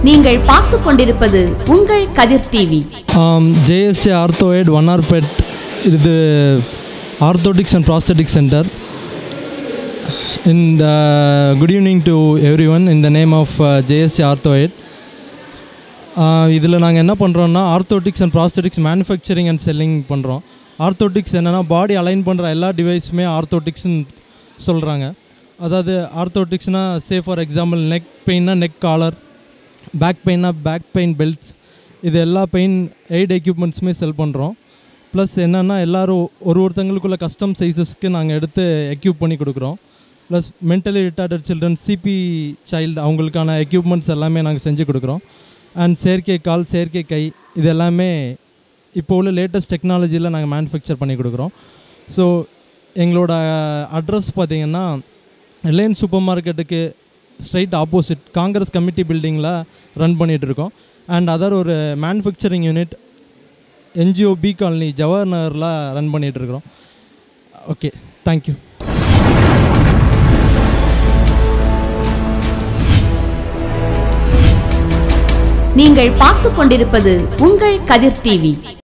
நீங்கள் பார்த்துக் கொண்டிருப்பது உங்கள் Kathir TV JST orthoaid one R bed இது ஆர்த்தோட்டிக்ஸ் அண்ட் ப்ராஸ்தட்டிக் சென்டர் இந்த குட் ஈவினிங் டு எவ்ரி ஒன் இந்த நேம் ஆஃப் ஜேஎஸ்டி ஆர்த்தோஎட் இதில் நாங்கள் என்ன பண்ணுறோன்னா orthotics and prosthetics manufacturing and selling பண்ணுறோம் ஆர்த்தோட்டிக்ஸ் என்னென்னா பாடி அலைன் பண்ணுற எல்லா டிவைஸுமே ஆர்த்தோட்டிக்ஸ்னு சொல்கிறாங்க அதாவது ஆர்த்தோட்டிக்ஸ்னால் சே ஃபார் எக்ஸாம்பிள் நெக் பெயின்னா நெக் காலர் பேக் பெயின்னா பேக் பெயின் பெல்ட்ஸ் இது எல்லா பெயின் எய்ட் எக்யூப்மெண்ட்ஸுமே செல் பண்ணுறோம் ப்ளஸ் என்னென்னா எல்லோரும் ஒரு ஒருத்தங்களுக்குள்ள கஸ்டம் சைஸஸ்க்கு நாங்கள் எடுத்து எக்யூப் பண்ணி கொடுக்குறோம் plus mentally retarded children CP child அவங்களுக்கான எக்யூப்மெண்ட்ஸ் எல்லாமே நாங்கள் செஞ்சு கொடுக்குறோம் அண்ட் செயற்கை கால் செயற்கை கை இது எல்லாமே இப்போ உள்ள லேட்டஸ்ட் டெக்னாலஜியில் நாங்கள் மேனுஃபேக்சர் பண்ணி கொடுக்குறோம் ஸோ எங்களோட அட்ரஸ் பார்த்திங்கன்னா ரிலையன்ஸ் சூப்பர் மார்க்கெட்டுக்கு ஸ்ட்ரைட் ஆப்போசிட் காங்கிரஸ் கமிட்டி பில்டிங்கில் ரன் பண்ணிகிட்டு இருக்கோம் அண்ட் அதர் ஒரு manufacturing unit NGO B colony ஜவஹர் நகரில் ரன் பண்ணிகிட்டு இருக்கிறோம் ஓகே தேங்க்யூ நீங்கள் பார்த்துக் கொண்டிருப்பது உங்கள் கதிர் டிவி